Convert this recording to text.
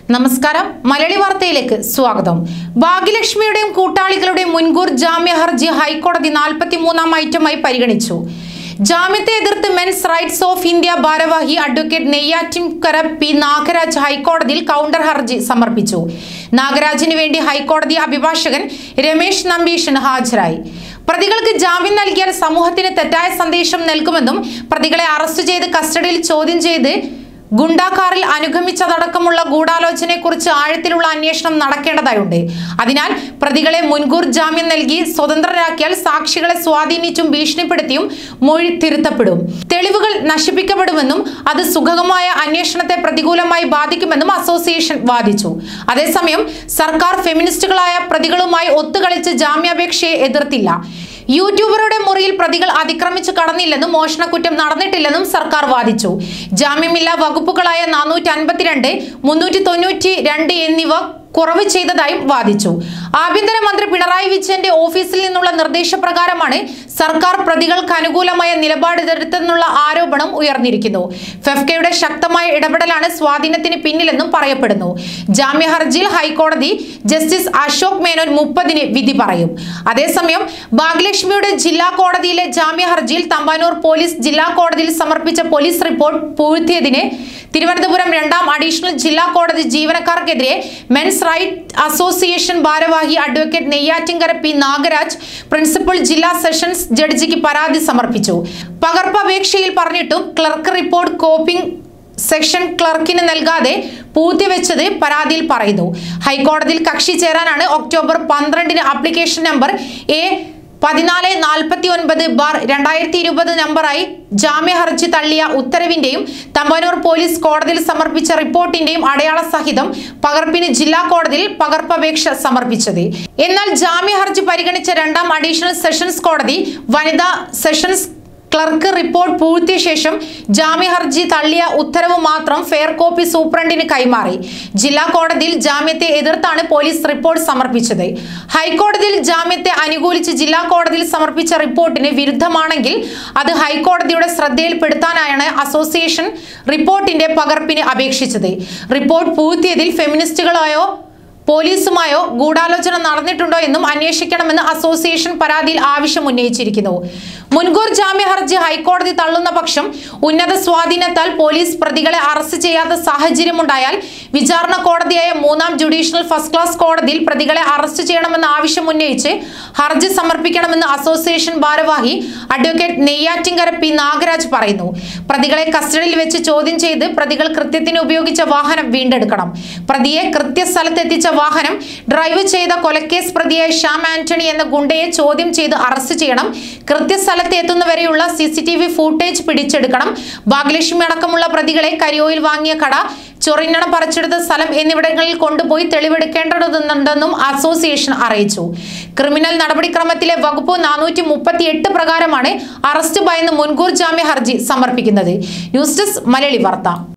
നമസ്കാരം മലയാളി വാർത്തയിലേക്ക് സ്വാഗതം ഭാഗ്യലക്ഷ്മിയുടെയും കൂട്ടാളികളുടെയും മുൻകൂർ ജാമ്യ ഹർജി ഹൈക്കോടതി നാൽപ്പത്തി മൂന്നാം ഐറ്റമായി പരിഗണിച്ചു ജാമ്യത്തെ എതിർത്ത് മെൻസ് റൈറ്റ്സ് ഓഫ് ഇന്ത്യ ഭാരവാഹി അഡ്വക്കേറ്റ് നെയ്യാറ്റിൻകര പി നാഗരാജ് ഹൈക്കോടതിയിൽ കൗണ്ടർ ഹർജി സമർപ്പിച്ചു നാഗരാജിന് വേണ്ടി ഹൈക്കോടതി അഭിഭാഷകൻ രമേശ് നമ്പീഷൻ ഹാജരായി പ്രതികൾക്ക് ജാമ്യം നൽകിയാൽ സമൂഹത്തിന് തെറ്റായ സന്ദേശം നൽകുമെന്നും പ്രതികളെ അറസ്റ്റ് ചെയ്ത് കസ്റ്റഡിയിൽ ചോദ്യം ചെയ്ത് ഗുണ്ടാക്കാറിൽ അനുഗമിച്ചതടക്കമുള്ള ഗൂഢാലോചനയെക്കുറിച്ച് ആഴത്തിലുള്ള അന്വേഷണം നടക്കേണ്ടതായുണ്ട് അതിനാൽ പ്രതികളെ മുൻകൂർ ജാമ്യം നൽകി സ്വതന്ത്രരാക്കിയാൽ സാക്ഷികളെ സ്വാധീനിച്ചും ഭീഷണിപ്പെടുത്തിയും മൊഴി തിരുത്തപ്പെടും തെളിവുകൾ നശിപ്പിക്കപ്പെടുമെന്നും അത് സുഗമമായ അന്വേഷണത്തെ പ്രതികൂലമായി ബാധിക്കുമെന്നും അസോസിയേഷൻ വാദിച്ചു അതേസമയം സർക്കാർ ഫെമിനിസ്റ്റുകളായ പ്രതികളുമായി ഒത്തുകളിച്ച് ജാമ്യാപേക്ഷയെ എതിർത്തില്ല യൂട്യൂബറുടെ മുറിയിൽ പ്രതികൾ അതിക്രമിച്ചു കടന്നില്ലെന്നും മോഷണക്കുറ്റം നടന്നിട്ടില്ലെന്നും സർക്കാർ വാദിച്ചു ജാമ്യമില്ലാ വകുപ്പുകളായ നാനൂറ്റി അൻപത്തിരണ്ട് മുന്നൂറ്റി തൊണ്ണൂറ്റി രണ്ട് എന്നിവ കുറവ് ചെയ്തതായും വാദിച്ചു ആഭ്യന്തരമന്ത്രി പിണറായി വിജയന്റെ ഓഫീസിൽ നിന്നുള്ള നിർദ്ദേശപ്രകാരമാണ് സർക്കാർ പ്രതികൾക്ക് അനുകൂലമായ നിലപാടെടുത്തെന്നുള്ള ആരോപണം ഉയർന്നിരിക്കുന്നു ഫെഫ്കയുടെ ശക്തമായ ഇടപെടലാണ് സ്വാധീനത്തിന് പിന്നിലെന്നും പറയപ്പെടുന്നു ജാമ്യ ഹർജിയിൽ ഹൈക്കോടതി ജസ്റ്റിസ് അശോക് മേനോൻ മുപ്പതിന് വിധി പറയും അതേസമയം ഭാഗ്യലക്ഷ്മിയുടെ ജില്ലാ കോടതിയിലെ ജാമ്യ ഹർജിയിൽ തമ്പാനൂർ പോലീസ് ജില്ലാ കോടതിയിൽ സമർപ്പിച്ച പോലീസ് റിപ്പോർട്ട് പൂഴ്ത്തിയതിന് തിരുവനന്തപുരം രണ്ടാം അഡീഷണൽ ജില്ലാ കോടതി ജീവനക്കാർക്കെതിരെ മെൻസ് റൈറ്റ് അസോസിയേഷൻ ഭാരവാഹി advocate Neyyattinkara P Nagaraj principal ജില്ലാ സെഷൻസ് ജഡ്ജിക്ക് പരാതി സമർപ്പിച്ചു പകർപ്പപേക്ഷയിൽ പറഞ്ഞിട്ടും ക്ലർക്ക് റിപ്പോർട്ട് കോപ്പിംഗ് സെക്ഷൻ ക്ലർക്കിന് നൽകാതെ പൂഴ്ത്തിവെച്ചത് പരാതിയിൽ പറയുന്നു ഹൈക്കോടതിയിൽ കക്ഷി ചേരാനാണ് ഒക്ടോബർ പന്ത്രണ്ടിന് ആപ്ലിക്കേഷൻ നമ്പർ എ പതിനാല് നാൽപ്പത്തി ഒൻപത് ബാർ രണ്ടായിരത്തി ഇരുപത് നമ്പറായി ജാമ്യ ഹർജി തള്ളിയ ഉത്തരവിന്റെയും തമ്പാനൂർ പോലീസ് കോടതിയിൽ സമർപ്പിച്ച റിപ്പോർട്ടിന്റെയും അടയാള സഹിതം പകർപ്പിന് ജില്ലാ കോടതിയിൽ പകർപ്പപേക്ഷ സമർപ്പിച്ചത് എന്നാൽ ജാമ്യ ഹർജി പരിഗണിച്ച രണ്ടാം അഡീഷണൽ സെഷൻസ് കോടതി വനിതാ സെഷൻസ് ക്ലർക്ക് റിപ്പോർട്ട് പൂഴ്ത്തിയ ശേഷം ജാമ്യ ഹർജി തള്ളിയ ഉത്തരവ് മാത്രം ഫെയർ കോപ്പി സൂപ്രണ്ടിന് കൈമാറി ജില്ലാ കോടതിയിൽ ജാമ്യത്തെ എതിർത്താണ് പോലീസ് റിപ്പോർട്ട് സമർപ്പിച്ചത് ഹൈക്കോടതിയിൽ ജാമ്യത്തെ അനുകൂലിച്ച് ജില്ലാ കോടതിയിൽ സമർപ്പിച്ച റിപ്പോർട്ടിന് വിരുദ്ധമാണെങ്കിൽ അത് ഹൈക്കോടതിയുടെ ശ്രദ്ധയിൽപ്പെടുത്താനായാണ് അസോസിയേഷൻ റിപ്പോർട്ടിന്റെ പകർപ്പിന് അപേക്ഷിച്ചത് റിപ്പോർട്ട് പൂഴ്ത്തിയതിൽ ഫെമിനിസ്റ്റുകളായോ പോലീസുമായോ ഗൂഢാലോചന നടന്നിട്ടുണ്ടോ എന്നും അന്വേഷിക്കണമെന്ന് അസോസിയേഷൻ പരാതിയിൽ ആവശ്യം ഉന്നയിച്ചിരിക്കുന്നു മുൻകൂർ ജാമ്യ ഹർജി ഹൈക്കോടതി തള്ളുന്ന പക്ഷം ഉന്നത സ്വാധീനത്താൽ പോലീസ് പ്രതികളെ അറസ്റ്റ് ചെയ്യാത്ത സാഹചര്യമുണ്ടായാൽ വിചാരണ കോടതിയായ മൂന്നാം ജുഡീഷ്യൽ ഫസ്റ്റ് ക്ലാസ് കോടതിയിൽ പ്രതികളെ അറസ്റ്റ് ചെയ്യണമെന്ന ആവശ്യം ഉന്നയിച്ച് ഹർജി സമർപ്പിക്കണമെന്ന് അസോസിയേഷൻ ഭാരവാഹി അഡ്വക്കേറ്റ് നെയ്യാറ്റിങ്കര പി നാഗരാജ് പറയുന്നു പ്രതികളെ കസ്റ്റഡിയിൽ വെച്ച് ചോദ്യം ചെയ്ത് പ്രതികൾ കൃത്യത്തിന് ഉപയോഗിച്ച വാഹനം വീണ്ടെടുക്കണം പ്രതിയെ കൃത്യസ്ഥലത്തെത്തിച്ച വാഹനം ഡ്രൈവ് ചെയ്ത കൊലക്കേസ് പ്രതിയായ ഷ്യാം ആന്റണി എന്ന ഗുണ്ടയെ ചോദ്യം ചെയ്ത് അറസ്റ്റ് ചെയ്യണം കൃത്യസ്ഥലത്ത് എത്തുന്നവരെയുള്ള C C T V footage പിടിച്ചെടുക്കണം ഭാഗ്യലക്ഷ്മി അടക്കമുള്ള പ്രതികളെ കരിയോയിൽ വാങ്ങിയ കട ചൊറിഞ്ഞണം പറിച്ചെടുത്ത സ്ഥലം എന്നിവിടങ്ങളിൽ കൊണ്ടുപോയി തെളിവെടുക്കേണ്ടതുണ്ടെന്നും അസോസിയേഷൻ അറിയിച്ചു ക്രിമിനൽ നടപടിക്രമത്തിലെ വകുപ്പ് നാനൂറ്റി മുപ്പത്തി എട്ട് പ്രകാരമാണ് അറസ്റ്റ് ഭയന്ന് മുൻകൂർ ജാമ്യ ഹർജി സമർപ്പിക്കുന്നത് ന്യൂസ് ഡെസ്ക് മലയാളി വാർത്ത